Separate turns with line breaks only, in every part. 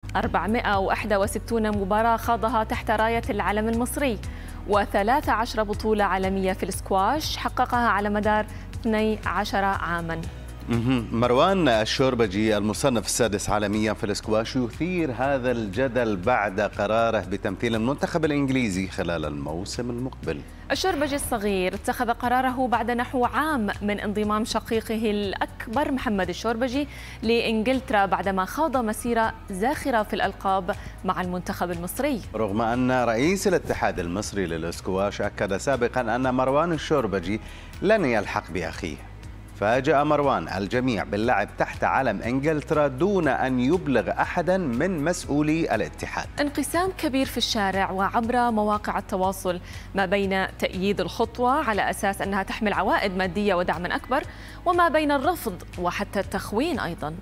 461 مباراة خاضها تحت راية العلم المصري و13 بطولة عالمية في السكواش حققها على مدار 12 عاماً
مروان الشوربجي المصنف السادس عالميا في الاسكواش يثير هذا الجدل بعد قراره بتمثيل المنتخب الانجليزي خلال الموسم المقبل.
الشوربجي الصغير اتخذ قراره بعد نحو عام من انضمام شقيقه الاكبر محمد الشوربجي لانجلترا بعدما خاض مسيره زاخره في الالقاب مع المنتخب المصري.
رغم ان رئيس الاتحاد المصري للاسكواش اكد سابقا ان مروان الشوربجي لن يلحق باخيه. فاجأ مروان الجميع باللعب تحت علم انجلترا دون ان يبلغ احدا من مسؤولي الاتحاد.
انقسام كبير في الشارع وعبر مواقع التواصل ما بين تأييد الخطوة على اساس انها تحمل عوائد مادية ودعم اكبر وما بين الرفض وحتى التخوين ايضا.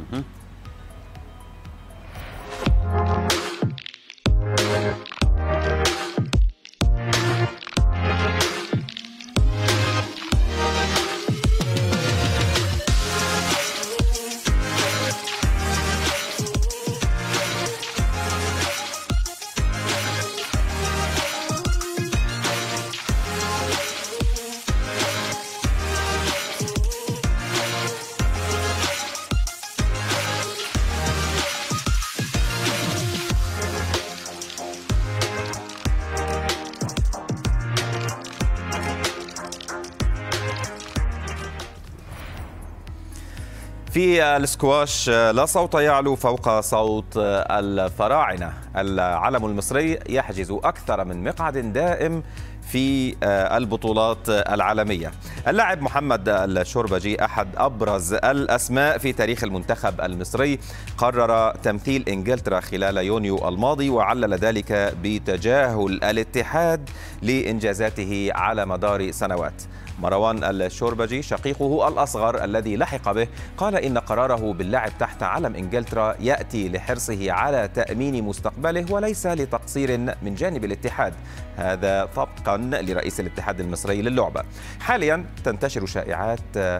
في السكواش لا صوت يعلو فوق صوت الفراعنة العلم المصري يحجز أكثر من مقعد دائم في البطولات العالمية اللاعب محمد الشربجي أحد أبرز الأسماء في تاريخ المنتخب المصري قرر تمثيل إنجلترا خلال يونيو الماضي وعلل ذلك بتجاهل الاتحاد لإنجازاته على مدار سنوات مروان الشوربجي شقيقه الأصغر الذي لحق به قال إن قراره باللعب تحت علم إنجلترا يأتي لحرصه على تأمين مستقبله وليس لتقصير من جانب الاتحاد هذا طبقا لرئيس الاتحاد المصري للعبة حاليا تنتشر شائعات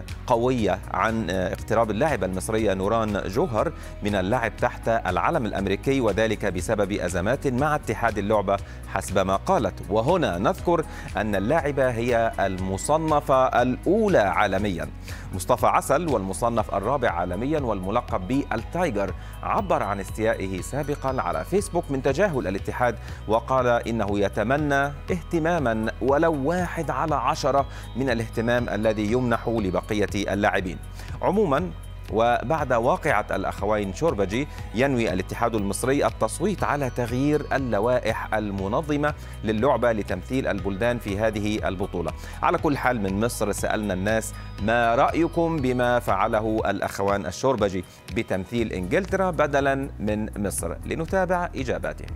قوية عن اقتراب اللاعبة المصرية نوران جوهر من اللعب تحت العلم الأمريكي وذلك بسبب أزمات مع اتحاد اللعبة حسب ما قالت وهنا نذكر أن اللاعبة هي المصنفة الأولى عالميا مصطفى عسل والمصنف الرابع عالميا والملقب بالتايجر عبر عن استيائه سابقا على فيسبوك من تجاهل الاتحاد وقال إنه يتمنى اهتماما ولو واحد على عشرة من الاهتمام الذي يمنح لبقية اللاعبين عموما وبعد واقعة الأخوين شوربجي ينوي الاتحاد المصري التصويت على تغيير اللوائح المنظمة للعبة لتمثيل البلدان في هذه البطولة على كل حال من مصر سألنا الناس ما رأيكم بما فعله الأخوان الشوربجي بتمثيل إنجلترا بدلا من مصر لنتابع إجاباتهم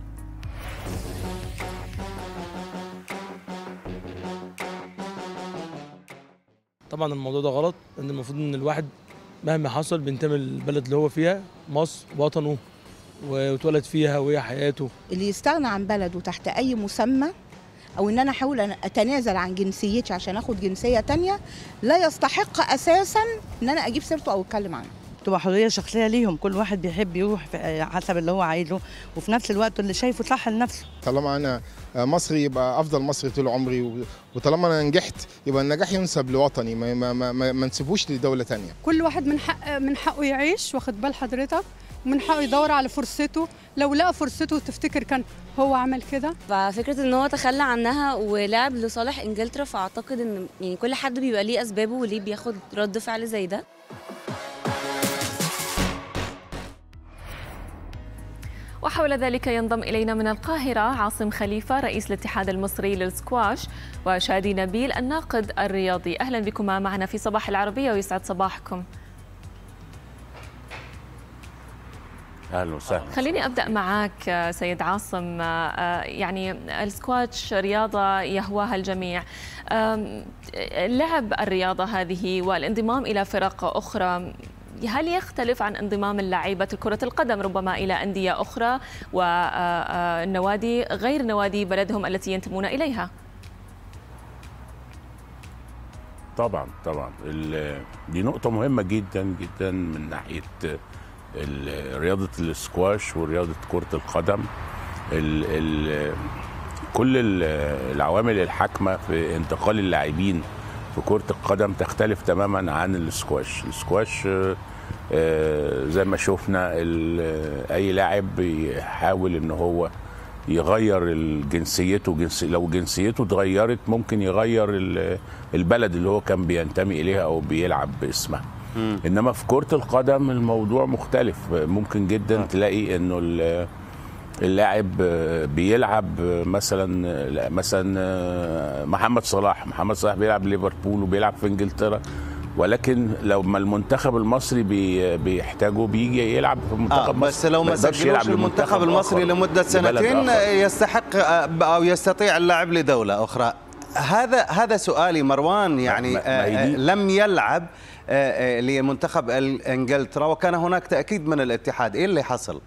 طبعا الموضوع ده غلط ان المفروض ان الواحد مهما حصل بينتمي للبلد اللي هو فيها مصر وطنه واتولد فيها وهي حياته
اللي يستغنى عن بلده تحت اي مسمى او ان انا احاول اتنازل عن جنسيتي عشان اخد جنسيه تانية لا يستحق اساسا ان انا اجيب سيرته او اتكلم عنه
تبقى حريه شخصيه ليهم كل واحد بيحب يروح حسب اللي هو عايزه وفي نفس الوقت اللي شايفه صح لنفسه
طالما انا مصري يبقى افضل مصري طول عمري وطالما انا نجحت يبقى النجاح ينسب لوطني ما ما ما, ما, ما نسيبوش لدوله تانية
كل واحد من حق من حقه يعيش واخد بال حضرتك ومن حقه يدور على فرصته لو لقى فرصته تفتكر كان هو عمل كده
ففكره ان هو تخلى عنها ولعب لصالح انجلترا فاعتقد ان يعني كل حد بيبقى ليه اسبابه وليه بياخد رد فعل زي ده
وحول ذلك ينضم إلينا من القاهرة عاصم خليفة رئيس الاتحاد المصري للسكواش وشادي نبيل الناقد الرياضي أهلا بكما معنا في صباح العربية ويسعد صباحكم
اهلا وسهلا
خليني ابدا معك سيد عاصم يعني السكواتش رياضه يهواها الجميع لعب الرياضه هذه والانضمام الى فرق اخرى هل يختلف عن انضمام اللاعبة كرة القدم ربما إلى أندية أخرى والنوادي غير نوادي بلدهم التي ينتمون إليها؟
طبعا طبعا دي نقطة مهمة جدا جدا من ناحية ال- رياضه السكواش ورياضه كره القدم ال ال كل ال- العوامل الحاكمه في انتقال اللاعبين في كره القدم تختلف تماما عن السكواش السكواش آه، آه، زي ما شفنا ال- اي لاعب بيحاول ان هو يغير ال- جنسيته جنسي لو جنسيته اتغيرت ممكن يغير ال- البلد اللي هو كان بينتمي اليها او بيلعب باسمها انما في كره القدم الموضوع مختلف ممكن جدا تلاقي انه ال- اللاعب آه، بيلعب آه، مثلا آه، لا، مثلا آه، محمد صلاح محمد صلاح بيلعب ليفربول وبيلعب في انجلترا ولكن لو ما المنتخب المصري بي بيحتاجه بيجي يلعب في
آه
منتخب مصر
بس لو ما
يقدرش
سجلوش
يلعب
المنتخب
لمنتخب
المصري
آخر،
لمدة
لبلد
سنتين
آخر.
يستحق آه، أو يستطيع اللعب لدولة أخرى هذا هذا سؤالي مروان يعني
ما- ما هي
آه،
دي-
لم يلعب آه، آه، لمنتخب ال- انجلترا وكان هناك تأكيد من الاتحاد ايه اللي حصل؟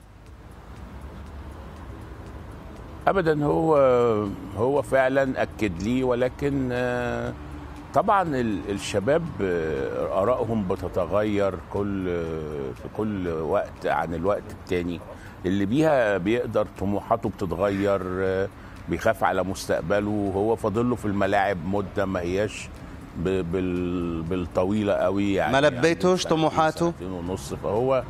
ابدا هو هو فعلا اكد لي ولكن آه، طبعا ال- الشباب آه، ارائهم بتتغير كل في كل وقت عن الوقت التاني اللي بيها بيقدر طموحاته بتتغير آه، بيخاف على مستقبله هو فاضل له في الملاعب مده ما هياش ب- بال- بالطويله قوي يعني
ما لبيتوش
سنتين-
طموحاته؟
سنتين ونص فهو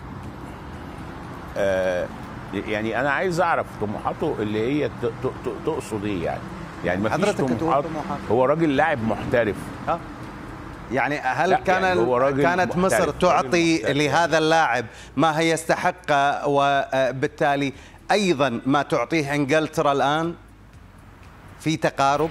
آه يعني انا عايز اعرف طموحاته اللي هي ت- ت- ت- تقصد ايه يعني يعني ما فيش
حضرتك بتقول
طموحات
طموحات.
هو راجل لاعب محترف
آه. يعني هل
لا،
كان
يعني هو راجل
كانت
محترف،
مصر
راجل
تعطي
محترف.
لهذا اللاعب ما هي يستحق وبالتالي ايضا ما تعطيه انجلترا الان في تقارب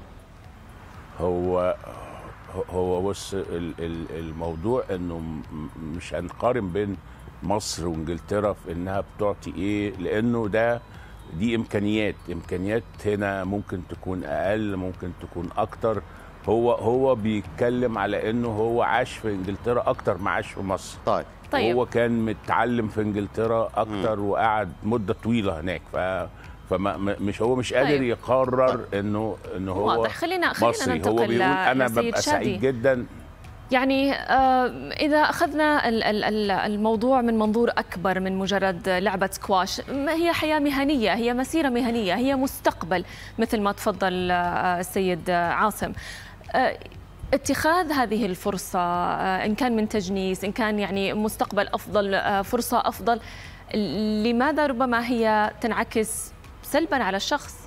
هو هو بص ال- ال- الموضوع انه م- مش هنقارن بين مصر وانجلترا في انها بتعطي ايه لانه ده دي امكانيات امكانيات هنا ممكن تكون اقل ممكن تكون اكتر هو هو بيتكلم على انه هو عاش في انجلترا اكتر ما عاش في مصر
طيب
طيب.
هو كان متعلم في انجلترا اكتر وقعد مده طويله هناك ف فما م- مش هو مش قادر
طيب.
يقرر انه انه هو
واضح. خلينا- خلينا
مصري هو
ننتقل
بيقول انا
لسيد
ببقى
شادي.
سعيد جدا
يعني آه، إذا أخذنا ال- ال- ال- الموضوع من منظور أكبر من مجرد لعبة سكواش ما هي حياة مهنية هي مسيرة مهنية هي مستقبل مثل ما تفضل آه، السيد آه، عاصم آه، اتخاذ هذه الفرصة آه، إن كان من تجنيس إن كان يعني مستقبل أفضل آه، فرصة أفضل لماذا ربما هي تنعكس سلبا على الشخص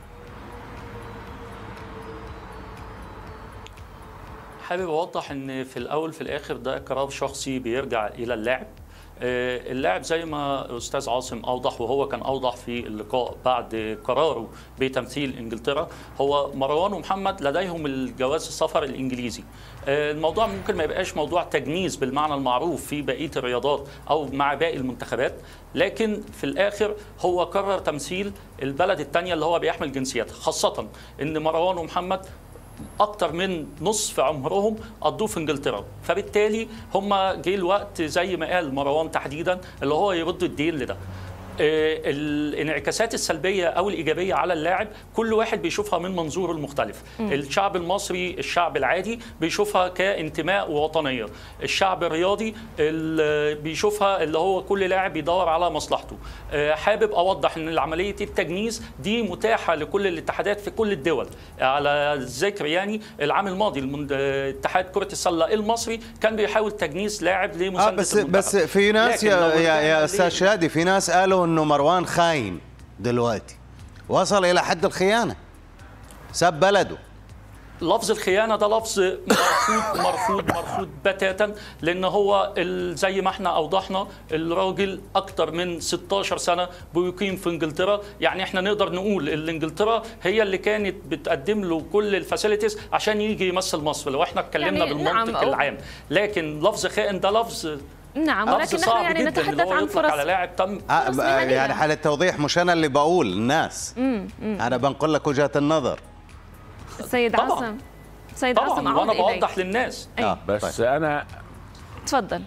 حابب اوضح ان في الاول في الاخر ده قرار شخصي بيرجع الى اللاعب آه، اللاعب زي ما استاذ عاصم اوضح وهو كان اوضح في اللقاء بعد قراره بتمثيل انجلترا هو مروان ومحمد لديهم الجواز السفر الانجليزي آه، الموضوع ممكن ما يبقاش موضوع تجنيس بالمعنى المعروف في بقيه الرياضات او مع باقي المنتخبات لكن في الاخر هو قرر تمثيل البلد الثانيه اللي هو بيحمل جنسيتها خاصه ان مروان ومحمد اكتر من نصف عمرهم قضوه في انجلترا فبالتالي هم جه الوقت زي ما قال مروان تحديدا اللي هو يرد الدين لده آه، الانعكاسات السلبيه او الايجابيه على اللاعب كل واحد بيشوفها من منظوره المختلف
مم.
الشعب المصري الشعب العادي بيشوفها كانتماء ووطنيه الشعب الرياضي اللي بيشوفها اللي هو كل لاعب بيدور على مصلحته آه، حابب اوضح ان عمليه التجنيس دي متاحه لكل الاتحادات في كل الدول على الذكر يعني العام الماضي المن- اتحاد كره السله المصري كان بيحاول تجنيس لاعب لمسانده
اه بس
المنتخب.
بس في ناس
لكن
يا
لو
يا,
رجعنا
يا
ليه-
استاذ شادي في ناس قالوا انه مروان خاين دلوقتي وصل الى حد الخيانه ساب بلده
لفظ الخيانه ده لفظ مرفوض مرفوض مرفوض بتاتا لان هو ال- زي ما احنا اوضحنا الراجل اكتر من 16 سنه بيقيم في انجلترا يعني احنا نقدر نقول ان انجلترا هي اللي كانت بتقدم له كل الفاسيلتيز عشان يجي يمثل مصر لو احنا اتكلمنا
يعني
بالمنطق
نعم، أو-
العام لكن لفظ خائن ده لفظ
نعم
لفظ
ولكن نحن
صعب
يعني
جدا
نتحدث
اللي هو
عن
يطلق
فرص
على لاعب تم
آه
فرص
ب-
مهنية.
يعني حال التوضيح مش انا اللي بقول الناس
مم، مم.
انا بنقل لك وجهه النظر
سيد
طبعاً.
عاصم سيد عاصم
طبعا
أعود
وانا
إليك
بوضح للناس
أي.
بس انا
تفضل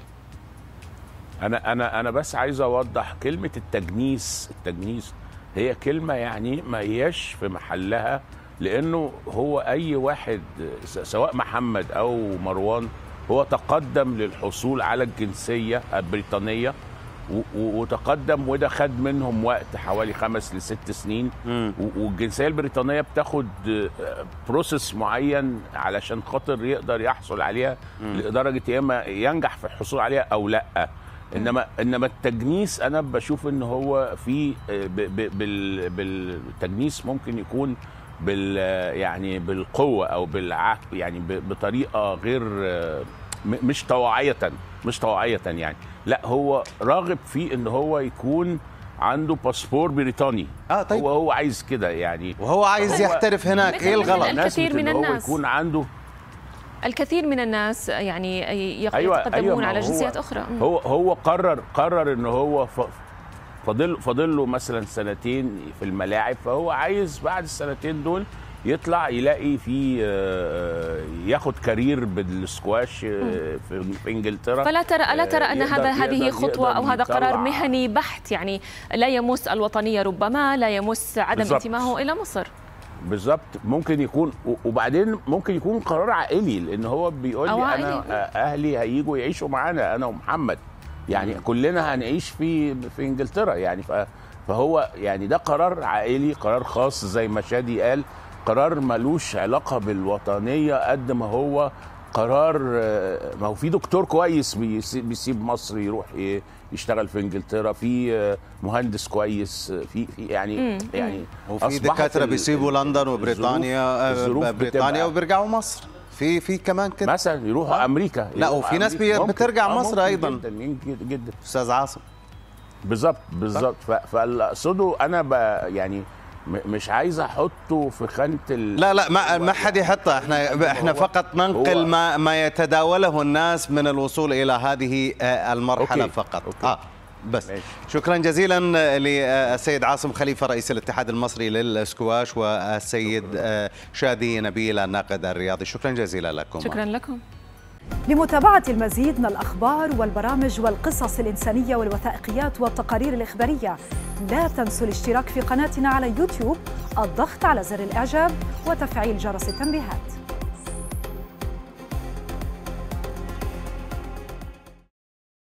انا انا انا بس عايز اوضح كلمه التجنيس التجنيس هي كلمه يعني ما هياش في محلها لانه هو اي واحد س- سواء محمد او مروان هو تقدم للحصول على الجنسيه البريطانيه و- و- وتقدم وده خد منهم وقت حوالي خمس لست سنين
مم.
و- والجنسيه البريطانيه بتاخد بروسيس معين علشان خاطر يقدر يحصل عليها لدرجه يا اما ينجح في الحصول عليها او لا انما انما التجنيس انا بشوف ان هو في ب- ب- بال- بالتجنيس ممكن يكون بال يعني بالقوه او بالع يعني ب- بطريقه غير م- مش طواعيه مش طواعيه يعني لا هو راغب في ان هو يكون عنده باسبور بريطاني
اه طيب
هو هو عايز كده يعني
وهو عايز
هو-
يحترف هناك
مثل-
ايه
مثل
الغلط
ال- الكثير
نسبة
من
إن هو
الناس.
يكون عنده
الكثير من الناس يعني يق-
أيوة،
يتقدمون
أيوة، ما
على
هو-
جنسيات اخرى مم.
هو هو قرر قرر ان هو ف- فاضل فاضل له مثلا سنتين في الملاعب فهو عايز بعد السنتين دول يطلع يلاقي في آه، ياخد كارير بالسكواش آه، في في انجلترا
فلا ترى الا ترى ان
يقدر-
هذا هذه
يقدر-
خطوه
يقدر
او هذا قرار
يطلع-
مهني بحت يعني لا يمس الوطنيه ربما لا يمس عدم
بالضبط.
انتمائه الى مصر
بالظبط ممكن يكون و- وبعدين ممكن يكون قرار عائلي لان هو بيقول
أو
لي
عائلي.
انا آه، اهلي هيجوا يعيشوا معانا انا ومحمد يعني كلنا هنعيش في في انجلترا يعني ف- فهو يعني ده قرار عائلي قرار خاص زي ما شادي قال قرار ملوش علاقه بالوطنيه قد ما هو قرار آه، ما هو في دكتور كويس بيسي- بيسيب مصر يروح ي- يشتغل في انجلترا في آه، مهندس كويس آه، في في يعني
مم.
يعني
وفي
أصبحت
دكاتره
ال-
بيسيبوا
ال-
لندن
الظروف-
وبريطانيا
الظروف
آه، بريطانيا
بتبقى-
وبيرجعوا مصر في في كمان كده
مثلا يروحوا
آه.
امريكا
لا
يروحوا
وفي ناس
أمريكا.
بي-
ممكن.
بترجع
آه،
مصر
ممكن
أيضاً.
جدا جدا جدا
استاذ عاصم
بالظبط بالظبط ف- فاللي اقصده انا ب يعني م- مش عايز احطه في خانه ال...
لا لا ما ما حد يحطها احنا احنا
هو-
فقط ننقل
هو-
ما ما يتداوله الناس من الوصول الى هذه آه، المرحله
أوكي.
فقط
أوكي.
اه بس
ماشي.
شكرا جزيلا للسيد عاصم خليفه رئيس الاتحاد المصري للسكواش والسيد آه، شادي نبيل الناقد الرياضي شكرا جزيلا لكم
شكرا لكم
لمتابعة المزيد من الأخبار والبرامج والقصص الإنسانية والوثائقيات والتقارير الإخبارية لا تنسوا الاشتراك في قناتنا على يوتيوب الضغط على زر الإعجاب وتفعيل جرس التنبيهات